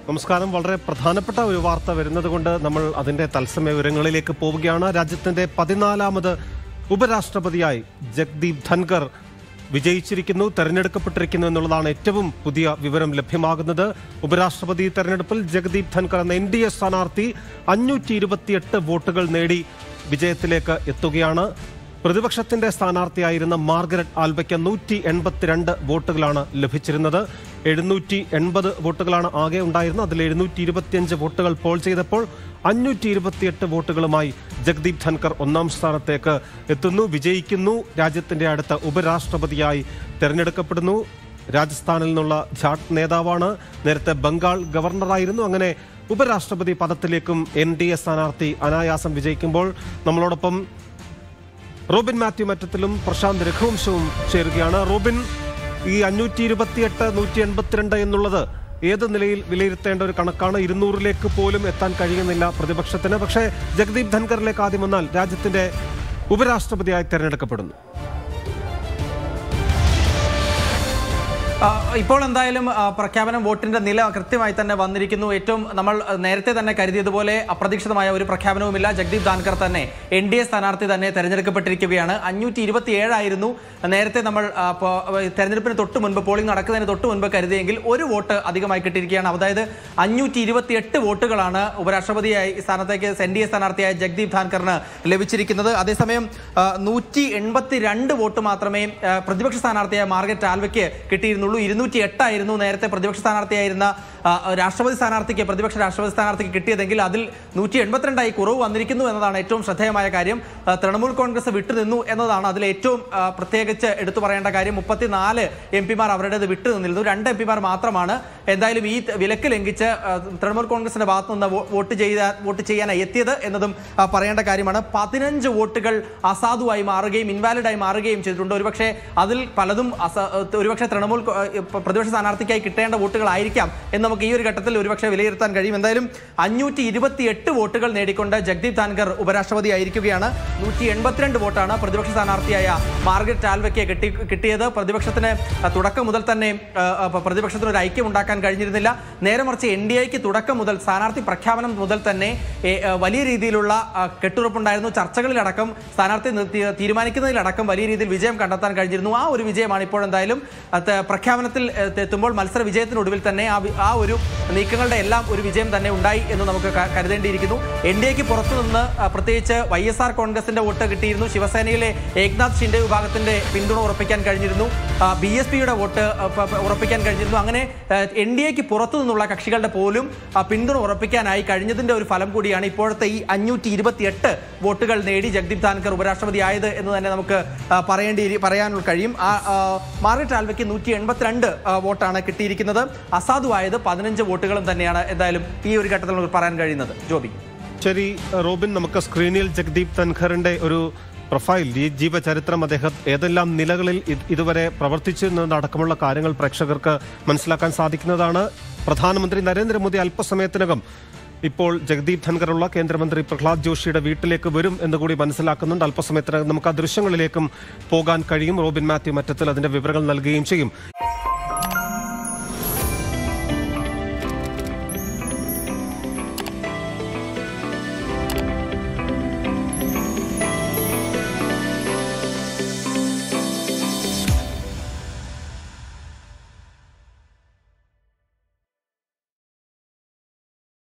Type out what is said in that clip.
നമസ്കാരം വളരെ പ്രധാനപ്പെട്ട ഒരു വാർത്ത വരുന്നത് കൊണ്ട് നമ്മൾ അതിന്റെ തത്സമയ വിവരങ്ങളിലേക്ക് പോവുകയാണ് രാജ്യത്തിന്റെ പതിനാലാമത് ഉപരാഷ്ട്രപതിയായി ജഗ്ദീപ് ധൻകർ വിജയിച്ചിരിക്കുന്നു തെരഞ്ഞെടുക്കപ്പെട്ടിരിക്കുന്നു എന്നുള്ളതാണ് ഏറ്റവും പുതിയ വിവരം ലഭ്യമാകുന്നത് ഉപരാഷ്ട്രപതി തെരഞ്ഞെടുപ്പിൽ ജഗദീപ് ധൻകർ എന്ന എൻ ഡി എ സ്ഥാനാർത്ഥി അഞ്ഞൂറ്റി ഇരുപത്തിയെട്ട് വോട്ടുകൾ നേടി വിജയത്തിലേക്ക് എത്തുകയാണ് പ്രതിപക്ഷത്തിന്റെ സ്ഥാനാർത്ഥിയായിരുന്ന മാർഗരറ്റ് ആൽബയ്ക്ക് നൂറ്റി എൺപത്തിരണ്ട് വോട്ടുകളാണ് ലഭിച്ചിരുന്നത് എഴുന്നൂറ്റി എൺപത് വോട്ടുകളാണ് ആകെ ഉണ്ടായിരുന്നത് അതിൽ എഴുന്നൂറ്റി ഇരുപത്തിയഞ്ച് വോട്ടുകൾ പോൾ ചെയ്തപ്പോൾ അഞ്ഞൂറ്റി ഇരുപത്തിയെട്ട് വോട്ടുകളുമായി ജഗ്ദീപ് ധൻകർ ഒന്നാം സ്ഥാനത്തേക്ക് എത്തുന്നു വിജയിക്കുന്നു രാജ്യത്തിന്റെ അടുത്ത ഉപരാഷ്ട്രപതിയായി തെരഞ്ഞെടുക്കപ്പെടുന്നു രാജസ്ഥാനിൽ നിന്നുള്ള ജാട്ട് നേതാവാണ് നേരത്തെ ബംഗാൾ ഗവർണറായിരുന്നു അങ്ങനെ ഉപരാഷ്ട്രപതി പദത്തിലേക്കും എൻ ഡി എ സ്ഥാനാർത്ഥി അനായാസം വിജയിക്കുമ്പോൾ നമ്മളോടൊപ്പം റോബിൻ മാത്യു മറ്റത്തിലും പ്രശാന്ത് രഘുവംശവും ചേരുകയാണ് റോബിൻ ഈ അഞ്ഞൂറ്റി ഇരുപത്തിയെട്ട് നൂറ്റി എൺപത്തിരണ്ട് എന്നുള്ളത് ഏത് നിലയിൽ വിലയിരുത്തേണ്ട ഒരു കണക്കാണ് ഇരുന്നൂറിലേക്ക് പോലും എത്താൻ കഴിയുന്നില്ല പ്രതിപക്ഷത്തിന് പക്ഷേ ജഗദീപ് ധൻഖറിലേക്ക് ആദ്യം വന്നാൽ രാജ്യത്തിന്റെ ഉപരാഷ്ട്രപതിയായി തെരഞ്ഞെടുക്കപ്പെടുന്നു ആ, ഇപ്പോൾ എന്തായാലും ആ, പ്രഖ്യാപനം വോട്ടിന്റെ നില കൃത്യമായി തന്നെ വന്നിരിക്കുന്നു ഏറ്റവും നമ്മൾ ആ, നേരത്തെ തന്നെ കരുതിയതുപോലെ അപ്രതീക്ഷിതമായ ഒരു പ്രഖ്യാപനവുമില്ല ജഗ്ദീപ് ധാൻകർ തന്നെ എൻ ഡി എ സ്ഥാനാർത്ഥി തന്നെ തെരഞ്ഞെടുക്കപ്പെട്ടിരിക്കുകയാണ് അഞ്ഞൂറ്റി ഇരുപത്തി ഏഴായിരുന്നു നേരത്തെ നമ്മൾ ആ, പോ- തെരഞ്ഞെടുപ്പിന് തൊട്ട് മുൻപ് പോളിംഗ് നടക്കുന്നതിന് തൊട്ട് മുൻപ് കരുതിയെങ്കിൽ ഒരു വോട്ട് അധികമായി കിട്ടിയിരിക്കുകയാണ് അതായത് അഞ്ഞൂറ്റി ഇരുപത്തി എട്ട് വോട്ടുകളാണ് ഉപരാഷ്ട്രപതിയായി സ്ഥാനത്തേക്ക് എൻ ഡി എ സ്ഥാനാർത്ഥിയായ ജഗ്ദീപ് ധാൻകറിന് ലഭിച്ചിരിക്കുന്നത് അതേസമയം നൂറ്റി എൺപത്തി രണ്ട് വോട്ട് മാത്രമേ ആ, പ്രതിപക്ഷ സ്ഥാനാർത്ഥിയായ മാർഗരറ്റ് ആൽവയ്ക്ക് കിട്ടിയിരുന്നുള്ളൂ ഇരുന്നൂറ്റി എട്ടായിരുന്നു നേരത്തെ പ്രതിപക്ഷ സ്ഥാനാർത്ഥിയായിരുന്ന ആ, രാഷ്ട്രപതി സ്ഥാനാർത്ഥിക്ക് പ്രതിപക്ഷ രാഷ്ട്രപതി സ്ഥാനാർത്ഥിക്ക് കിട്ടിയതെങ്കിൽ അതിൽ നൂറ്റി എൺപത്തിരണ്ടായി കുറവ് വന്നിരിക്കുന്നു എന്നതാണ് ഏറ്റവും ശ്രദ്ധേയമായ കാര്യം ആ, തൃണമൂൽ കോൺഗ്രസ് വിട്ടുനിന്നു എന്നതാണ് അതിൽ ഏറ്റവും ആ, പ്രത്യേകിച്ച് എടുത്തു പറയേണ്ട കാര്യം മുപ്പത്തിനാല് എം പിമാർ അവരുടേത് വിട്ടുനിന്നിരുന്നു രണ്ട് എം പിമാർ മാത്രമാണ് എന്തായാലും ഈ വിലക്ക് ലംഘിച്ച് ആ, തൃണമൂൽ കോൺഗ്രസിന്റെ ഭാഗത്തു നിന്ന് വോ- വോട്ട് ചെയ്ത വോട്ട് ചെയ്യാനായി എത്തിയത് എന്നതും ആ, പറയേണ്ട കാര്യമാണ് പതിനഞ്ച് വോട്ടുകൾ അസാധുവായി മാറുകയും ഇൻവാലിഡായി മാറുകയും ചെയ്തിട്ടുണ്ട് ഒരുപക്ഷെ അതിൽ പലതും അസ- ഒരുപക്ഷെ തൃണമൂൽ കോ- ഇപ്പ പ്രതിപക്ഷ സ്ഥാനാർത്ഥിക്കായി കിട്ടേണ്ട വോട്ടുകളായിരിക്കാം എന്ന് നമുക്ക് ഈ ഒരു ഘട്ടത്തിൽ ഒരുപക്ഷെ വിലയിരുത്താൻ കഴിയും എന്തായാലും അഞ്ഞൂറ്റി ഇരുപത്തി എട്ട് വോട്ടുകൾ നേടിക്കൊണ്ട് ജഗ്ദീപ് ധാൻകർ ഉപരാഷ്ട്രപതി ആയിരിക്കുകയാണ് നൂറ്റി എൺപത്തിരണ്ട് വോട്ടാണ് പ്രതിപക്ഷ സ്ഥാനാർത്ഥിയായ മാർഗരറ്റ് ആൽവയ്ക്ക് കിട്ടി കിട്ടിയത് പ്രതിപക്ഷത്തിന് ആ, തുടക്കം മുതൽ തന്നെ ആ, ആ, പ്രതിപക്ഷത്തിന് ഒരു ഐക്യം ഉണ്ടാക്കാൻ കഴിഞ്ഞിരുന്നില്ല നേരെ മറിച്ച് എൻ ഡി എക്ക് തുടക്കം മുതൽ സ്ഥാനാർത്ഥി പ്രഖ്യാപനം മുതൽ തന്നെ ഏ, ആ, വലിയ രീതിയിലുള്ള ആ, കെട്ടുറപ്പുണ്ടായിരുന്നു ചർച്ചകളിലടക്കം സ്ഥാനാർത്ഥി നിർത്തി- തീരുമാനിക്കുന്നതിലടക്കം വലിയ രീതിയിൽ വിജയം കണ്ടെത്താൻ കഴിഞ്ഞിരുന്നു ആ ഒരു വിജയമാണ് ഇപ്പോൾ എന്തായാലും അത് പ്രഖ്യാപനത്തിൽ ഏ, എത്തുമ്പോൾ മത്സര വിജയത്തിനൊടുവിൽ തന്നെ ആ വി- ആ ഒരു നീക്കങ്ങളുടെ എല്ലാം ഒരു വിജയം തന്നെ ഉണ്ടായി എന്ന് നമുക്ക് ക- കരുതേണ്ടിയിരിക്കുന്നു എൻ ഡി എക്ക് പുറത്തുനിന്ന് ആ, പ്രത്യേകിച്ച് വൈ എസ് ആർ കോൺഗ്രസിന്റെ വോട്ട് കിട്ടിയിരുന്നു ശിവസേനയിലെ ഏക്നാഥ് ഷിൻഡെ വിഭാഗത്തിന്റെ പിന്തുണ ഉറപ്പിക്കാൻ കഴിഞ്ഞിരുന്നു ബി എസ് പിയുടെ വോട്ട് ആ, പ- പ- ഉറപ്പിക്കാൻ കഴിഞ്ഞിരുന്നു അങ്ങനെ എൻ ഡി എക്ക് പുറത്തു നിന്നുള്ള കക്ഷികളുടെ പോലും ആ, പിന്തുണ ഉറപ്പിക്കാനായി കഴിഞ്ഞതിന്റെ ഒരു ഫലം കൂടിയാണ് ഇപ്പോഴത്തെ ഈ അഞ്ഞൂറ്റി ഇരുപത്തിയെട്ട് വോട്ടുകൾ നേടി ജഗ്ദീപ് ധാൻകർ ഉപരാഷ്ട്രപതി ആയത് എന്ന് തന്നെ നമുക്ക് ആ, പറയേണ്ടി പറയാനുള്ള കഴിയും ആ, ആ, മാർഗരറ്റ് ആൽവയ്ക്ക് നൂറ്റി എൺപത്തിരണ്ട് വോട്ടാണ് കിട്ടിയിരിക്കുന്നത് അസാധുവായത് പതിനഞ്ച് വോട്ടുകളും തന്നെയാണ് എന്തായാലും ഈ ഒരു ഘട്ടത്തിൽ നമുക്ക് പറയാൻ കഴിയുന്നത് ജോബി ശരി റോബിൻ നമുക്ക് സ്ക്രീനിൽ ജഗ്ദീപ് ധൻഖറിന്റെ ഒരു പ്രൊഫൈൽ ഈ ജീവചരിത്രം അദ്ദേഹം ഏതെല്ലാം നിലകളിൽ ഇത് ഇതുവരെ പ്രവർത്തിച്ചു എന്നതടക്കമുള്ള കാര്യങ്ങൾ പ്രേക്ഷകർക്ക് മനസ്സിലാക്കാൻ സാധിക്കുന്നതാണ് പ്രധാനമന്ത്രി നരേന്ദ്രമോദി അല്പസമയത്തിനകം ഇപ്പോൾ ജഗദീപ് ധൻഖറുള്ള കേന്ദ്രമന്ത്രി പ്രഹ്ലാദ് ജോഷിയുടെ വീട്ടിലേക്ക് വരും എന്ന് കൂടി മനസ്സിലാക്കുന്നുണ്ട് അല്പസമയത്തിനകം നമുക്ക് ആ ദൃശ്യങ്ങളിലേക്കും പോകാൻ കഴിയും റോബിൻ മാത്യു മറ്റത്തിൽ അതിന്റെ വിവരങ്ങൾ നൽകുകയും ചെയ്യും